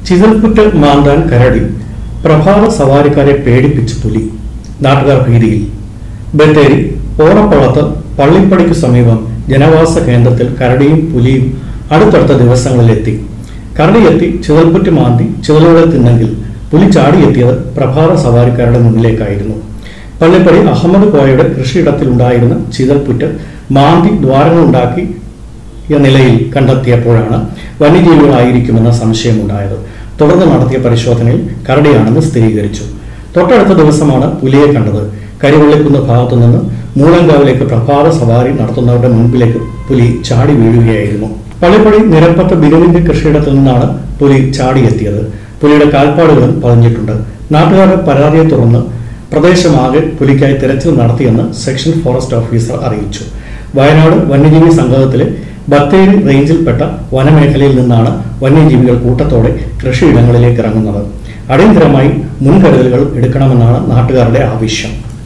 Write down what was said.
ചിതൽപുറ്റ് മാന്താൻ കരടി പ്രഭാത സവാരിക്കാരെ പേടിപ്പിച്ച് പുലി നാട്ടുകാർ ഭീതിയിൽ ബത്തേരി ഓറപ്പളത്ത് പള്ളിപ്പടിക്ക് സമീപം ജനവാസ കേന്ദ്രത്തിൽ കരടിയും പുലിയും അടുത്തടുത്ത ദിവസങ്ങളിലെത്തി കരടിയെത്തി ചിതൽപുറ്റ് മാന്തി ചിതലുകളെ തിന്നെങ്കിൽ പുലി ചാടിയെത്തിയത് പ്രഭാത സവാരിക്കാരുടെ മുന്നിലേക്കായിരുന്നു പള്ളിപ്പടി അഹമ്മദ് കോയയുടെ കൃഷിയിടത്തിലുണ്ടായിരുന്ന ചിതൽപുറ്റ് മാന്തി ദ്വാരങ്ങളുണ്ടാക്കി എന്ന നിലയിൽ കണ്ടെത്തിയപ്പോഴാണ് വന്യജീവികളായിരിക്കുമെന്ന സംശയമുണ്ടായത് തുടർന്ന് നടത്തിയ പരിശോധനയിൽ കരടിയാണെന്ന് സ്ഥിരീകരിച്ചു തൊട്ടടുത്ത ദിവസമാണ് പുലിയെ കണ്ടത് കരിവള്ളിക്കുന്ന് ഭാഗത്തു നിന്ന് മൂലങ്കാവിലേക്ക് പ്രഭാത സവാരി നടത്തുന്നവരുടെ മുൻപിലേക്ക് പുലി ചാടി വീഴുകയായിരുന്നു പള്ളിപ്പടി നിരപ്പത്ത ബിനുവിന്റെ കൃഷിയിടത്തിൽ നിന്നാണ് പുലി ചാടിയെത്തിയത് പുലിയുടെ കാൽപ്പാടുകളും പതിഞ്ഞിട്ടുണ്ട് നാട്ടുകാരുടെ പരാതിയെ തുടർന്ന് പ്രദേശമാകെ പുലിക്കായി തിരച്ചിൽ നടത്തിയെന്ന് സെക്ഷൻ ഫോറസ്റ്റ് ഓഫീസർ അറിയിച്ചു വയനാട് വന്യജീവി സംഘത്തിലെ ബത്തേരി റേഞ്ചിൽപ്പെട്ട വനമേഖലയിൽ നിന്നാണ് വന്യജീവികൾ കൂട്ടത്തോടെ കൃഷിയിടങ്ങളിലേക്ക് ഇറങ്ങുന്നത് അടിയന്തരമായി മുൻകരുതലുകൾ എടുക്കണമെന്നാണ് നാട്ടുകാരുടെ ആവശ്യം